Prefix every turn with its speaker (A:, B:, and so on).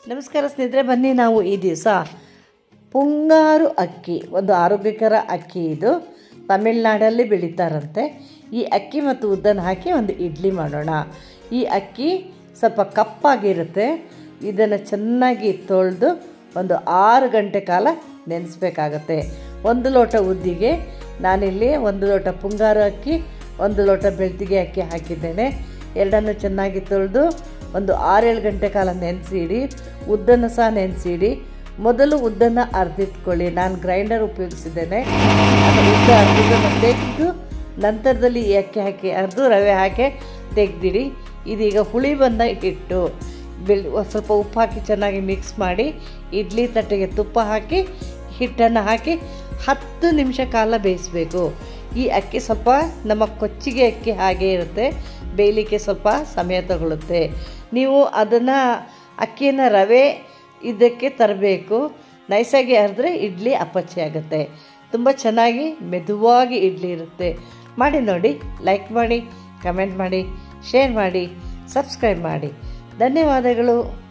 A: ನಮಸ್ಕಾರ ಸ್ನೇಹಿತರೆ ಬನ್ನಿ ನಾವು ಈ ದಿವಸ ಪುಂಗಾರು ಅಕ್ಕಿ ಒಂದು ಆರೋಗ್ಯಕರ ಅಕ್ಕಿ ಇದು ತಮಿಳ್ನಾಡಲ್ಲಿ ಬೆಳೀತಾರಂತೆ ಈ ಅಕ್ಕಿ ಮತ್ತು ಉದ್ದನ್ನು ಹಾಕಿ ಒಂದು ಇಡ್ಲಿ ಮಾಡೋಣ ಈ ಅಕ್ಕಿ ಸ್ವಲ್ಪ ಕಪ್ಪಾಗಿರುತ್ತೆ ಇದನ್ನು ಚೆನ್ನಾಗಿ ತೊಳೆದು ಒಂದು ಆರು ಗಂಟೆ ಕಾಲ ನೆನೆಸ್ಬೇಕಾಗತ್ತೆ ಒಂದು ಲೋಟ ಉದ್ದಿಗೆ ನಾನಿಲ್ಲಿ ಒಂದು ಲೋಟ ಪುಂಗಾರು ಅಕ್ಕಿ ಒಂದು ಲೋಟ ಬೆಳ್ತಿಗೆ ಅಕ್ಕಿ ಹಾಕಿದ್ದೇನೆ ಎರಡನ್ನು ಚೆನ್ನಾಗಿ ತೊಳೆದು ಒಂದು ಆರೇಳು ಗಂಟೆ ಕಾಲ ನೆನೆಸಿಡಿ ಉದ್ದನ್ನು ಸಹ ನೆನೆಸಿಡಿ ಮೊದಲು ಉದ್ದನ್ನು ಅರ್ದಿಟ್ಕೊಳ್ಳಿ ನಾನು ಗ್ರೈಂಡರ್ ಉಪಯೋಗಿಸಿದ್ದೇನೆ ಅದು ಉದ್ದ ಅರ್ದಿದ್ದನ್ನು ತೆಗೆದು ನಂತರದಲ್ಲಿ ಈ ಅಕ್ಕಿ ಹಾಕಿ ಅರ್ದು ರವೆ ಹಾಕಿ ತೆಗೆದಿಡಿ ಇದೀಗ ಹುಳಿ ಬಂದ ಹಿಟ್ಟು ಬೆಳ್ ಸ್ವಲ್ಪ ಉಪ್ಪು ಹಾಕಿ ಚೆನ್ನಾಗಿ ಮಿಕ್ಸ್ ಮಾಡಿ ಇಡ್ಲಿ ತಟ್ಟೆಗೆ ತುಪ್ಪ ಹಾಕಿ ಹಿಟ್ಟನ್ನು ಹಾಕಿ ಹತ್ತು ನಿಮಿಷ ಕಾಲ ಬೇಯಿಸಬೇಕು ಈ ಅಕ್ಕಿ ಸ್ವಲ್ಪ ನಮ್ಮ ಕೊಚ್ಚಿಗೆ ಅಕ್ಕಿ ಹಾಗೆ ಇರುತ್ತೆ ಬೇಯಲಿಕ್ಕೆ ಸ್ವಲ್ಪ ಸಮಯ ತಗೊಳ್ಳುತ್ತೆ ನೀವು ಅದನ್ನು ಅಕ್ಕಿಯನ್ನು ರವೆ ಇದಕ್ಕೆ ತರಬೇಕು ನೈಸಾಗಿ ಅರಿದ್ರೆ ಇಡ್ಲಿ ಅಪಚ್ಚಿ ಆಗುತ್ತೆ ತುಂಬ ಚೆನ್ನಾಗಿ ಮೆದುವಾಗಿ ಇಡ್ಲಿ ಇರುತ್ತೆ ಮಾಡಿ ನೋಡಿ ಲೈಕ್ ಮಾಡಿ ಕಮೆಂಟ್ ಮಾಡಿ ಶೇರ್ ಮಾಡಿ ಸಬ್ಸ್ಕ್ರೈಬ್ ಮಾಡಿ ಧನ್ಯವಾದಗಳು